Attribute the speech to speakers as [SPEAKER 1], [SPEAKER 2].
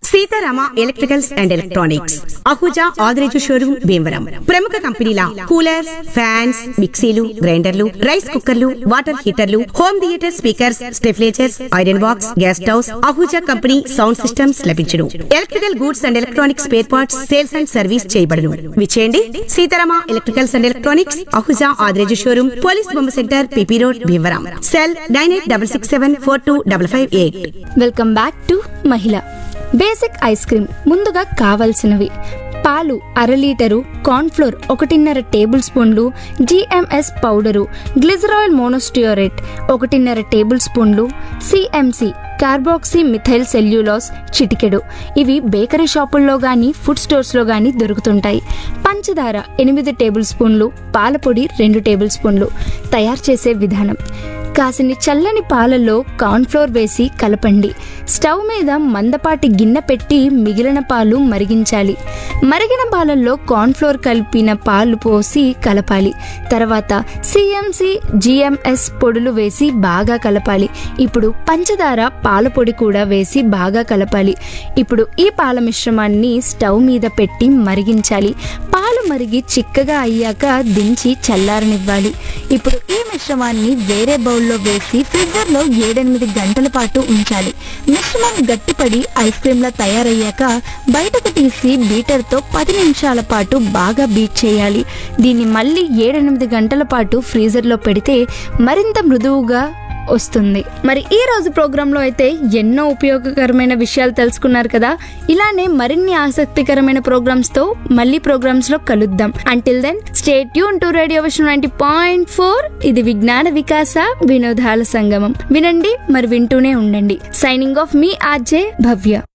[SPEAKER 1] Sitarama electricals and electronics Ahuja Adireju showroom Bhimavaram ప్రముఖ కంపెనీల coolers fans మిక్సీలు గ్రైండర్లు రైస్ కుక్కర్లు వాటర్ హీటర్లు home theatre speakers stabilizers iron box gas stoves Ahuja company sound systems లభించును electrical goods and electronics spare parts sales and service చేయబడును విచేయండి Sitarama electricals and electronics Ahuja Adireju showroom police బొమ్మ centre PP road Bhimavaram cell nine eight double six seven four two double five eight
[SPEAKER 2] welcome back to మహిళ basic ice cream ముందుగా కావాల్సినవి పాలు అర litre cornflour ఒకటిన్నర table స్పూన్లు జిఎంఎస్ పౌడరు గ్లిజరాయిల్ మోనోస్టియోరేట్ ఒకటిన్నర table స్పూన్లు సిఎంసి కార్బాక్సీ మిథైల్ సెల్యులాస్ చిటికెడు ఇవి బేకరీ షాపుల్లో కానీ ఫుడ్ స్టోర్స్లో కానీ దొరుకుతుంటాయి పంచదార ఎనిమిది టేబుల్ స్పూన్లు పాలపొడి రెండు టేబుల్ స్పూన్లు తయారు చేసే విధానం కాసిని చల్లని పాలలో కార్న్ఫ్లోర్ వేసి కలపండి స్టవ్ మీద మందపాటి గిన్నె పెట్టి మిగిలిన పాలు మరిగించాలి మరిగిన పాలల్లో కార్న్ఫ్లోర్ కలిపిన పాలు పోసి కలపాలి తర్వాత సిఎంసి జిఎంఎస్ పొడులు వేసి బాగా కలపాలి ఇప్పుడు పంచదార పాల పొడి కూడా వేసి బాగా కలపాలి ఇప్పుడు ఈ పాల మిశ్రమాన్ని స్టవ్ మీద పెట్టి మరిగించాలి పాలు మరిగి చిక్కగా అయ్యాక దించి చల్లారనివ్వాలి ఇప్పుడు ఈ మిశ్రమాన్ని వేరే బౌల్లో వేసి ఫ్రిడ్జర్లో ఏడెనిమిది గంటల పాటు ఉంచాలి మిశ్రమం గట్టిపడి ఐస్ క్రీమ్లా తయారయ్యాక బయటకు తీసి బీటర్తో పది నిమిషాల పాటు బాగా బీట్ చేయాలి దీన్ని మళ్ళీ ఏడెనిమిది గంటల పాటు ఫ్రీజర్లో పెడితే మరింత మృదువుగా వస్తుంది మరి ఈ రోజు ప్రోగ్రాంలో అయితే ఎన్నో ఉపయోగకరమైన విషయాలు తెలుసుకున్నారు కదా ఇలానే మరిన్ని ఆసక్తికరమైన ప్రోగ్రామ్స్ తో మళ్ళీ ప్రోగ్రామ్స్ లో కలుద్దాం అంటిల్ దెన్ స్టేట్ యూన్ to radio Vishnu ninety point four ఇది విజ్ఞాన వికాస వినోదాల సంగమం వినండి మరి వింటూనే ఉండండి సైనింగ్ ఆఫ్ మీ ఆర్జే భవ్య